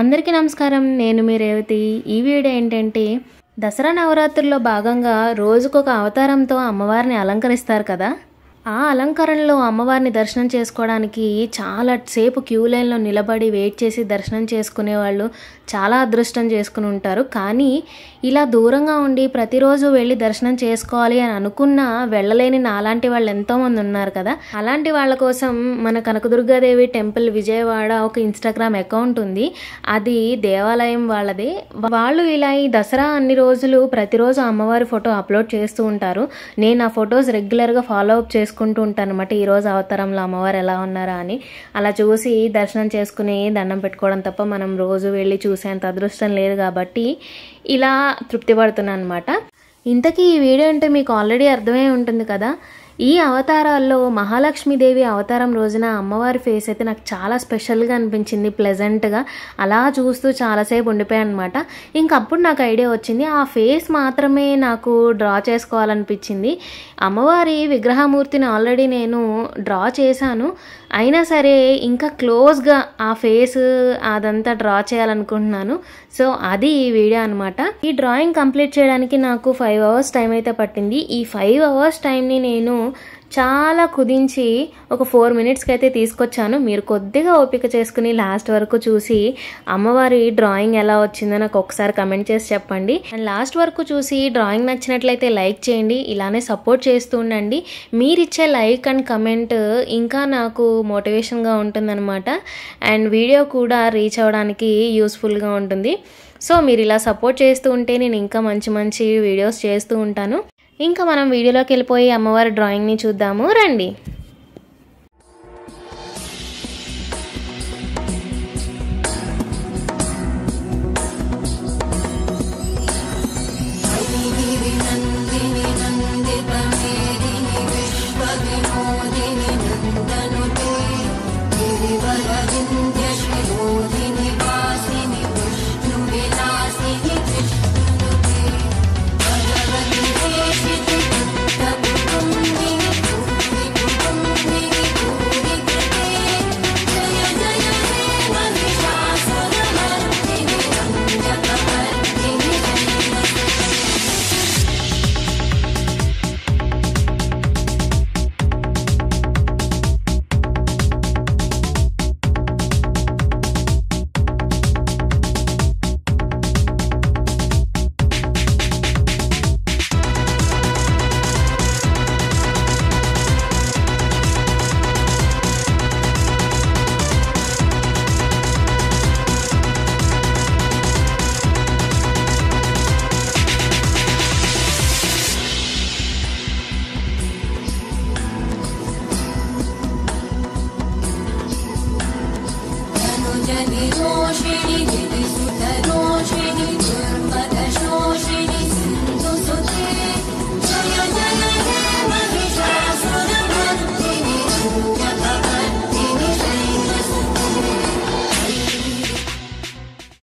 అందరికీ నమస్కారం నేను మీ రేవతి ఈ వీడియో ఏంటంటే దసరా నవరాత్రుల్లో భాగంగా రోజుకొక అవతారంతో అమ్మవారిని అలంకరిస్తారు కదా ఆ అలంకరణలో అమ్మవారిని దర్శనం చేసుకోవడానికి చాలా సేపు క్యూ లైన్లో నిలబడి వెయిట్ చేసి దర్శనం చేసుకునే వాళ్ళు చాలా అదృష్టం చేసుకుని ఉంటారు కానీ ఇలా దూరంగా ఉండి ప్రతిరోజు వెళ్ళి దర్శనం చేసుకోవాలి అని అనుకున్నా వెళ్ళలేని నాలాంటి వాళ్ళు ఎంతోమంది ఉన్నారు కదా అలాంటి వాళ్ళ కోసం మన కనకదుర్గాదేవి టెంపుల్ విజయవాడ ఒక ఇన్స్టాగ్రామ్ అకౌంట్ ఉంది అది దేవాలయం వాళ్ళది వాళ్ళు ఇలా ఈ దసరా అన్ని రోజులు ప్రతిరోజు అమ్మవారి ఫోటో అప్లోడ్ చేస్తూ ఉంటారు నేను ఆ ఫొటోస్ రెగ్యులర్గా ఫాలో అప్ చేసుకుంటూ ఉంటాను అనమాట ఈరోజు అవతారంలో అమ్మవారు ఎలా ఉన్నారా అని అలా చూసి దర్శనం చేసుకుని దండం పెట్టుకోవడం తప్ప మనం రోజు వెళ్ళి చూసేంత అదృష్టం లేదు కాబట్టి ఇలా తృప్తి పడుతున్నాను అనమాట ఇంతకీ ఈ వీడియో అంటే మీకు ఆల్రెడీ అర్థమై ఉంటుంది కదా ఈ అవతారాల్లో మహాలక్ష్మీదేవి అవతారం రోజున అమ్మవారి ఫేస్ అయితే నాకు చాలా స్పెషల్గా అనిపించింది ప్లెజెంట్గా అలా చూస్తూ చాలాసేపు ఉండిపోయాను అనమాట ఇంకప్పుడు నాకు ఐడియా వచ్చింది ఆ ఫేస్ మాత్రమే నాకు డ్రా చేసుకోవాలనిపించింది అమ్మవారి విగ్రహమూర్తిని ఆల్రెడీ నేను డ్రా చేశాను అయినా సరే ఇంకా క్లోజ్గా ఆ ఫేస్ అదంతా డ్రా చేయాలనుకుంటున్నాను సో అది ఈ వీడియో అనమాట ఈ డ్రాయింగ్ కంప్లీట్ చేయడానికి నాకు ఫైవ్ అవర్స్ టైం అయితే పట్టింది ఈ ఫైవ్ అవర్స్ టైంని నేను చాలా కుదించి ఒక ఫోర్ మినిట్స్కి అయితే తీసుకొచ్చాను మీరు కొద్దిగా ఓపిక చేసుకుని లాస్ట్ వరకు చూసి అమ్మవారి డ్రాయింగ్ ఎలా వచ్చిందో నాకు ఒకసారి కమెంట్ చేసి చెప్పండి అండ్ లాస్ట్ వరకు చూసి డ్రాయింగ్ నచ్చినట్లయితే లైక్ చేయండి ఇలానే సపోర్ట్ చేస్తూ ఉండండి మీరిచ్చే లైక్ అండ్ కమెంట్ ఇంకా నాకు మోటివేషన్గా ఉంటుందన్నమాట అండ్ వీడియో కూడా రీచ్ అవ్వడానికి యూస్ఫుల్గా ఉంటుంది సో మీరు ఇలా సపోర్ట్ చేస్తూ ఉంటే నేను ఇంకా మంచి మంచి వీడియోస్ చేస్తూ ఉంటాను ఇంకా మనం వీడియోలోకి వెళ్ళిపోయి అమ్మవారి డ్రాయింగ్ని చూద్దాము రండి